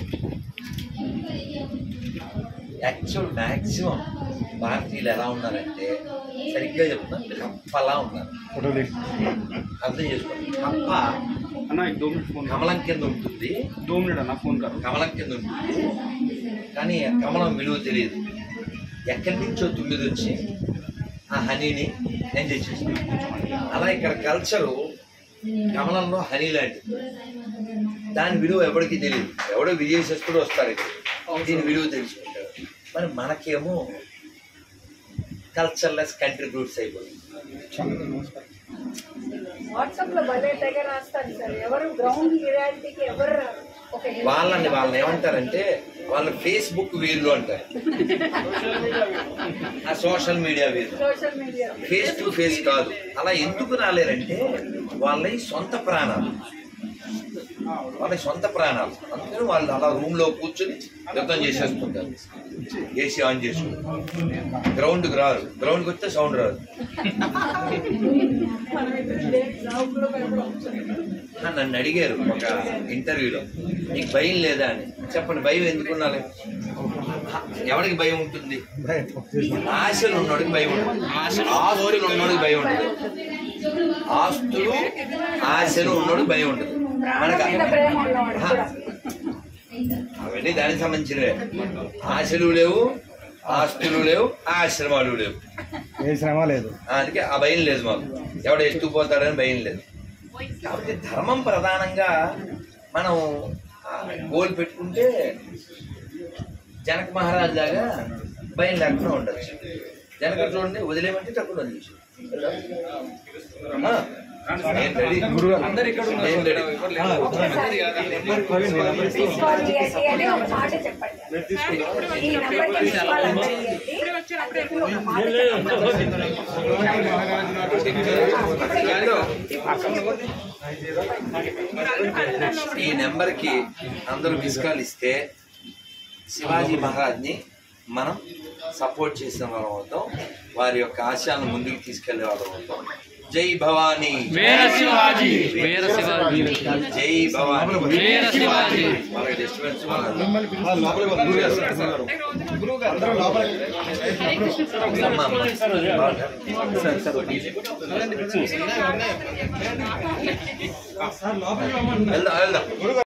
actual maximum భారతీయులు ఎలా ఉన్నారంటే సరిగ్గా చెప్తున్నా కప్పలా ఉన్నారు ఫోటో తీసి అర్థం చేసుకోండి కప్ప అన్న एक दो मिनट फोन కమలం కింద ఉంటుంది दो मिनट అన్న फोन कर కమలం కింద ఉంటుంది కానీ ఆ కమలం విలువ తెలియదు ఎక్కడి నుంచో తుమ్మిది వచ్చి ఆ హనీని ఎంజాయ్ చేస్తుంది అలా ఇక్కడ కల్చరు కమలంలో హనీ లాంటిది దాని విలువ ఎవరికి తెలియదు ఎవడో విదేశస్తుడు వస్తారు ఇక్కడ దీని విలువ తెలుసుకుంటారు మరి మనకేమో కల్చర్లెస్ కంట్రిబ్యూట్స్ అయిపోతుంది వాట్సాప్ లో భలే తెగ రాస్తారు సార్ ఎవరు గ్రౌండ్ రియాలిటీకి ఎవరు ఒక వాళ్ళని వాళ్ళని ఏమంటారంటే వాళ్ళు ఫేస్బుక్ వీళ్ళు అంటారు ఆ సోషల్ మీడియా వీళ్ళు social media face to face కాదు అలా ఎందుకు రాలేరంటే వాళ్ళ సొంత ప్రాణాలు వాళ్ళ సొంత ప్రాణాలు అందుకని వాళ్ళు అలా రూమ్ లో కూర్చొని యుద్ధం చేసేస్తుంటారు ఏసీ ఆన్ చేసుకుంటారు గ్రౌండ్కి రారు గ్రౌండ్కి వస్తే సౌండ్ రాదు మనం ఇప్పుడు గ్రౌండ్ లో ఆ, నన్ను అడిగారు ఒక ఇంటర్వ్యూలో నీకు భయం లేదా అని చెప్పండి భయం ఎందుకు ఉండాలి ఎవరికి భయం ఉంటుంది ఆశలు ఉన్నోడికి భయం ఉంటుంది ఆస్తులు ఉన్నోడికి భయం ఉంటుంది ఆస్తులు ఆశలు ఉన్నోడికి భయం ఉంటుంది మనకు మీద ప్రేమ ఉన్నవాడు ఆ, కూడా అవన్నీ దానికి సంబంధించినవే ఆశలు లేవు ఆస్తులు లేవు ఆశ్రమాలు లేవు ఏ శ్రమ లేదు అందుకే ఆ భయం లేదు మాకు ఎవడ ఎత్తుకుపోతాడని భయం లేదు కాబట్టి ధర్మం ప్రధానంగా మనం గోల్ పెట్టుకుంటే జనక మహారాజ్ లాగా భయం లేకుండా ఉండొచ్చు జనక చూడండి వదిలేమంటే తక్కువ వదిలేసి నేను రెడీ అందరు ఇక్కడ నేను రెడీ తీసుకోవాలి ఏంటి అని ఒక మాట చెప్పండి ఈ నెంబర్కి తీసుకోవాలని చెప్పి ఒక మాట ఈ నెంబర్కి అందరూ మిస్ కాల్ ఇస్తే శివాజీ మహారాజ్ని మనం సపోర్ట్ చేసిన వాళ్ళం అవుతాం వారి యొక్క ఆశయాలను ముందుకు తీసుకెళ్లే వాళ్ళం అవుతాం జై భవానీ వీర శివాజీ వీర శివాజీ జై భవానీ వీర శివాజీ వాళ్ళకి డిస్టర్బెన్స్ వెళ్దాం వెళ్దాం